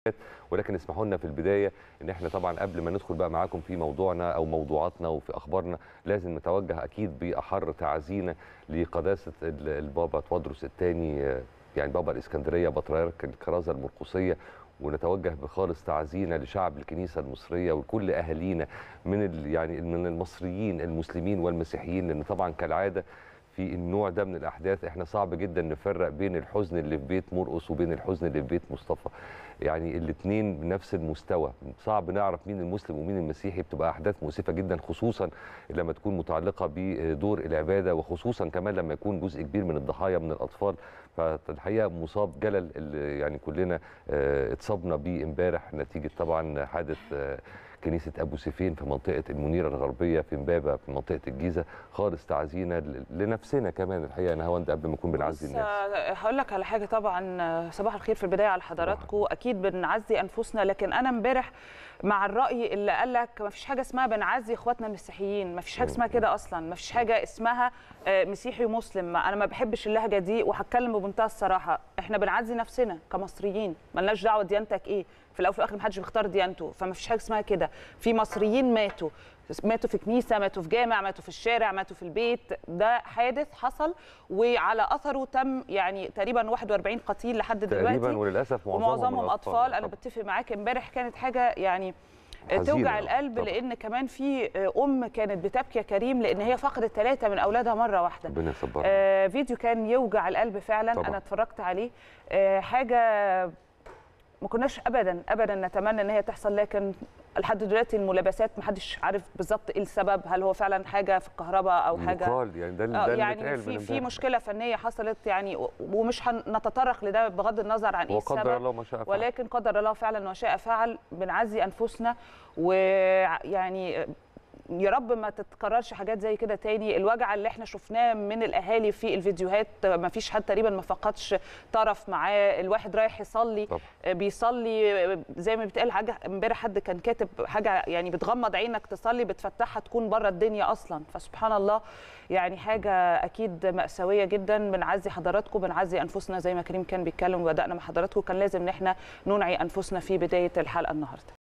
ولكن اسمحوا لنا في البدايه ان احنا طبعا قبل ما ندخل بقى معاكم في موضوعنا او موضوعاتنا وفي اخبارنا لازم نتوجه اكيد باحر تعزينا لقداسه ال- البابا تودروس الثاني يعني بابا الاسكندريه بطريرك الكرازه المرقسيه ونتوجه بخالص تعزينا لشعب الكنيسه المصريه وكل اهالينا من ال- يعني من المصريين المسلمين والمسيحيين لان طبعا كالعاده في النوع ده من الاحداث احنا صعب جدا نفرق بين الحزن اللي في بيت مرقص وبين الحزن اللي في بيت مصطفى يعني الاثنين بنفس المستوى صعب نعرف مين المسلم ومين المسيحي بتبقى احداث مؤسفه جدا خصوصا لما تكون متعلقه بدور العباده وخصوصا كمان لما يكون جزء كبير من الضحايا من الاطفال فالحقيقه مصاب جلل اللي يعني كلنا آه، اتصابنا بيه امبارح نتيجه طبعا حادث آه، كنيسه ابو سيفين في منطقه المنيره الغربيه في امبابه في منطقه الجيزه خالص تعزينا ل- لنفسنا كمان الحقيقه انا هوند قبل ما نكون بنعزي بص، الناس آه، هقول لك على حاجه طبعا آه، صباح الخير في البدايه على حضراتكم اكيد بنعزي انفسنا لكن انا امبارح مع الراي اللي قال لك ما فيش حاجه اسمها بنعزي اخواتنا المسيحيين ما فيش حاجه اسمها كده اصلا ما فيش حاجه اسمها آه، مسيحي ومسلم ما- انا ما بحبش اللهجه دي وهتكلم بمنتهى الصراحه احنا بنعزي نفسنا كمصريين ملناش دعوه ديانتك ايه في الاول وفي الاخر محدش بيختار ديانته فما فيش حاجه اسمها كده في مصريين ماتوا ماتوا في كنيسه ماتوا في جامع ماتوا في الشارع ماتوا في البيت ده حادث حصل وعلى اثره تم يعني تقريبا 41 قتيل لحد تقريبا دلوقتي وللاسف معظمهم, ومعظمهم اطفال انا طبعاً. بتفق معاك امبارح كانت حاجه يعني حزينة توجع القلب طبعاً. لان كمان في ام كانت بتبكي يا كريم لان هي فقدت ثلاثه من اولادها مره واحده ربنا يصبرنا آه فيديو كان يوجع القلب فعلا طبعاً. انا اتفرجت عليه آه حاجه ما كناش ابدا ابدا نتمنى ان هي تحصل لكن لحد دلوقتي الملابسات ما حدش عارف بالظبط ايه السبب هل هو فعلا حاجه في الكهرباء او حاجه يقال يعني ده, آه، ده اللي يعني اتقال في من في امبارح. مشكله فنيه حصلت يعني و- ومش هنتطرق لده بغض النظر عن ايه وقدر السبب الله ما شاء فعل. ولكن قدر الله فعلا وشاء فعل بنعزي انفسنا ويعني يا رب ما تتكررش حاجات زي كده تاني الوجع اللي احنا شفناه من الاهالي في الفيديوهات ما فيش حد تقريبا ما فقدش طرف معاه الواحد رايح يصلي طبعا. بيصلي زي ما بيتقال حاجه امبارح حد كان كاتب حاجه يعني بتغمض عينك تصلي بتفتحها تكون بره الدنيا اصلا فسبحان الله يعني حاجه اكيد ماساويه جدا بنعزي حضراتكم بنعزي انفسنا زي ما كريم كان بيتكلم وبدانا مع حضراتكم كان لازم ان احنا ننعي انفسنا في بدايه الحلقه النهارده